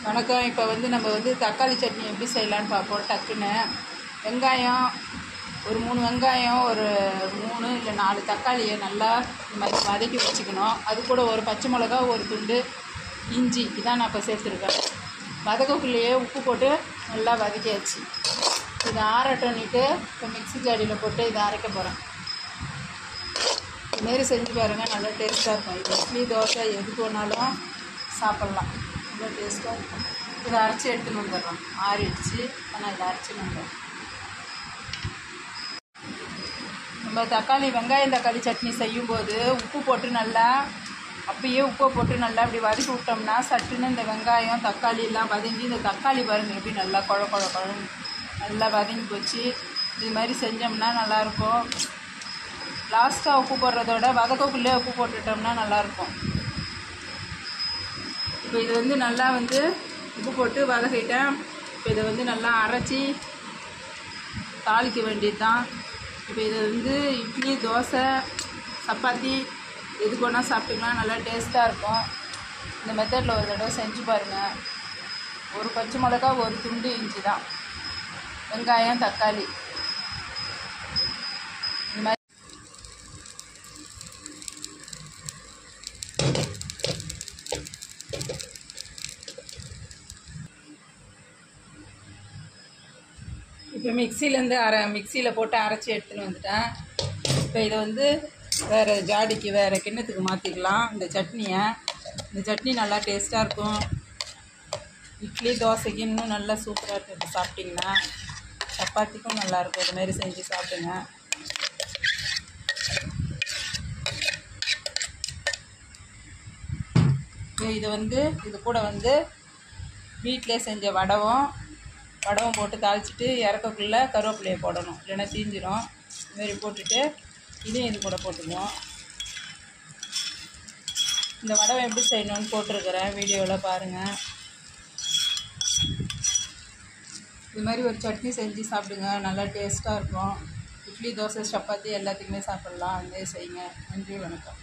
வணக்கம் இப்போ வந்து நம்ம வந்து தக்காளி சட்னி எப்படி செய்யலான்னு பார்ப்போம் டக்குன்னு வெங்காயம் ஒரு மூணு வெங்காயம் ஒரு மூணு இல்லை நாலு தக்காளியை நல்லா இந்த மாதிரி வதக்கி வச்சுக்கணும் அது கூட ஒரு பச்சை மிளகா ஒரு துண்டு இஞ்சி இதான் நான் இப்போ சேர்த்துருக்கேன் வதக்கக்குள்ளேயே உப்பு போட்டு நல்லா வதக்கியாச்சு இதை ஆறட்டோன்னிட்டு இப்போ மிக்ஸி ஜாடியில் போட்டு இதை அரைக்க போகிறேன் இதுமாரி செஞ்சு பாருங்கள் நல்லா டேஸ்ட்டாக இருக்கும் இது இட்லி தோசை எதுக்கு வேணாலும் சாப்பிட்லாம் ரொம்ப டேஸ்ட்டாக இருக்கும் இதை அரைச்சி எடுத்துன்னு வந்துடுறோம் ஆறிடுச்சு ஆனால் இதை அரைச்சி வந்துடுறோம் நம்ம தக்காளி வெங்காயம் தக்காளி சட்னி செய்யும்போது உப்பு போட்டு நல்லா அப்பயே உப்பை போட்டு நல்லா அப்படி வதக்கி விட்டோம்னா சட்டுன்னு இந்த வெங்காயம் தக்காளி எல்லாம் வதங்கி இந்த தக்காளி பாருங்க எப்படி நல்லா குழ குழ குழன்னு நல்லா வதங்கி போச்சு இது மாதிரி செஞ்சோம்னா நல்லாயிருக்கும் லாஸ்ட்டாக உப்பு போடுறதோட வதக்கக்குள்ளே உப்பு போட்டுட்டோம்னா நல்லாயிருக்கும் இப்போ இது வந்து நல்லா வந்து உப்பு போட்டு வதக்கிட்டேன் இப்போ இதை வந்து நல்லா அரைச்சி தாளிக்க வேண்டியது தான் இப்போ இதை வந்து இட்லி தோசை சப்பாத்தி எதுக்கு வேணால் சாப்பிட்டுக்கலாம் நல்லா டேஸ்ட்டாக இருக்கும் இந்த மெத்தடில் ஒரு தடவை செஞ்சு பாருங்கள் ஒரு பச்சை மிளகா ஒரு துண்டு இஞ்சி தான் வெங்காயம் தக்காளி இந்த மாதிரி இப்போ மிக்சிலேருந்து அரை மிக்சியில் போட்டு அரைச்சி எடுத்துன்னு வந்துட்டேன் இப்போ இதை வந்து வேறு ஜாடிக்கு வேறு கிண்ணத்துக்கு மாற்றிக்கலாம் இந்த சட்னியை இந்த சட்னி நல்லா டேஸ்ட்டாக இருக்கும் இட்லி தோசைக்கு இன்னும் நல்லா சூப்பராக இருக்கும் இப்போ சாப்பிட்டிங்கன்னா சப்பாத்திக்கும் நல்லாயிருக்கும் இதுமாரி செஞ்சு சாப்பிடுங்க இப்போ இது வந்து இது கூட வந்து வீட்டிலே செஞ்ச வடவும் வடவும் போட்டு தாளிச்சிட்டு இறக்கக்குள்ளே கருவேப்பிலையை போடணும் இல்லைன்னா தீஞ்சிரும் இதுமாரி போட்டுட்டு இதையும் இது கூட போட்டுக்குவோம் இந்த வடவை எப்படி செய்யணும்னு போட்டிருக்கிறேன் வீடியோவில் பாருங்கள் இது மாதிரி ஒரு சட்னி செஞ்சு சாப்பிடுங்க நல்லா டேஸ்ட்டாக இருக்கும் இட்லி தோசை சப்பாத்தி எல்லாத்துக்குமே சாப்பிட்லாம் அதே செய்யுங்க நன்றி வணக்கம்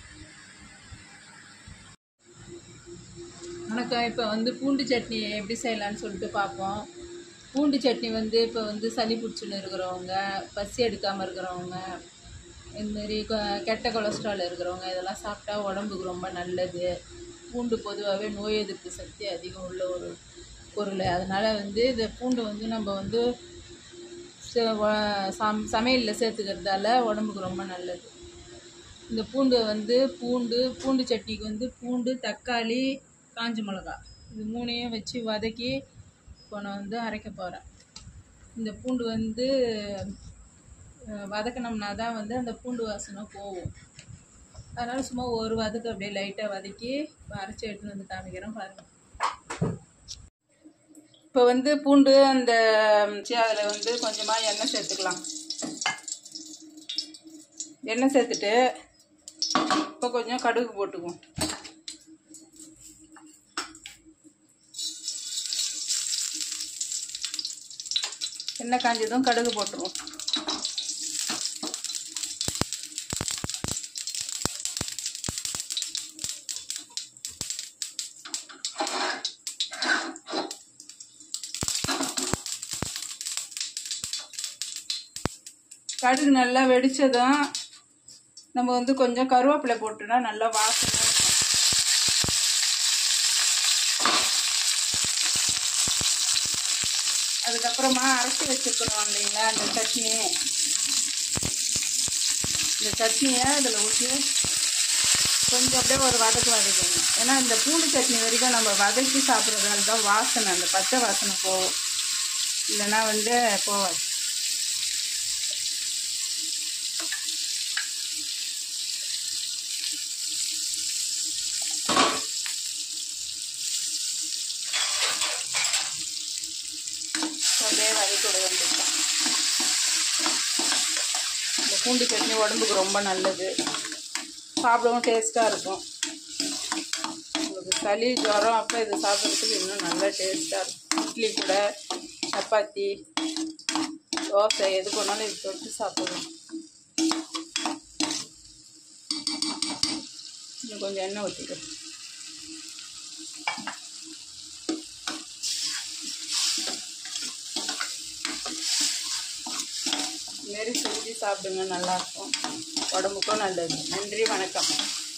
வணக்கம் இப்போ வந்து பூண்டு சட்னி எப்படி செய்யலான்னு சொல்லிட்டு பார்ப்போம் பூண்டு சட்னி வந்து இப்போ வந்து சளி பிடிச்சின்னு இருக்கிறவங்க பசி எடுக்காமல் இருக்கிறவங்க இதுமாரி கெட்ட கொலஸ்ட்ரால் இருக்கிறவங்க இதெல்லாம் சாப்பிட்டா உடம்புக்கு ரொம்ப நல்லது பூண்டு பொதுவாகவே நோய் எதிர்ப்பு சக்தி அதிகம் உள்ள ஒரு பொருள் அதனால் வந்து இந்த பூண்டு வந்து நம்ம வந்து ச- வ- சம் சமையலில் சேர்த்துக்கிறதால உடம்புக்கு ரொம்ப நல்லது இந்த பூண்டு வந்து பூண்டு பூண்டு சட்னிக்கு வந்து பூண்டு தக்காளி காஞ்ச மிளகா இது மூணையும் வச்சு வதக்கி இப்போ நான் வந்து அரைக்க போகிறேன் இந்த பூண்டு வந்து அஹ், வதக்குனோம்னா தான் வந்து அந்த பூண்டு வாசனை போகும் அதனால் சும்மா ஒரு வதக்கு அப்படியே லைட்டாக வதக்கி இப்போ அரைச்சி எடுத்துன்னு வந்து காமிக்கிறேன் பாருங்கள் இப்போ வந்து பூண்டு அந்த அதில் வந்து கொஞ்சமாக எண்ணெய் சேர்த்துக்கலாம் எண்ணெய் சேர்த்துட்டு இப்போ கொஞ்சம் கடுகு போட்டுக்குவோம் எண்ணெய் காஞ்சதும் கடுகு போட்டுருவோம் கடுகு நல்லா வெடிச்சதும் நம்ம வந்து கொஞ்சம் கருவேப்பிலை போட்டோன்னா நல்லா வாசனை இருக்கும். அதுக்கப்புறமா அரைச்சி வச்சுருக்கணும் இல்லைங்களா அந்த சட்னி இந்த சட்னியை இதில் ஊற்றி கொஞ்சம் அப்படியே ஒரு வதக்கு வதக்கணும் ஏன்னா இந்த பூண்டு சட்னி வரைக்கும் நம்ம வதக்கி சாப்பிட்றதால தான் வாசனை அந்த பச்சை வாசனை போகும் இல்லைன்னா வந்து போகாது அப்படியே வதக்கி விட வேண்டியதுதான் இந்த பூண்டு சட்னி உடம்புக்கு ரொம்ப நல்லது சாப்பிடவும் டேஸ்ட்டாக இருக்கும் உங்களுக்கு சளி ஜுரம் அப்போ இது சாப்பிட்றதுக்கு இன்னும் நல்லா டேஸ்ட்டாக இருக்கும் இட்லி கூட சப்பாத்தி தோசை எது பண்ணாலும் இது தொட்டு சாப்பிடலாம் இன்னும் கொஞ்சம் எண்ணெய் ஊற்றிக்கிறேன் மாதிரி செஞ்சு சாப்பிடுங்க நல்லாயிருக்கும் உடம்புக்கும் நல்லது நன்றி வணக்கம்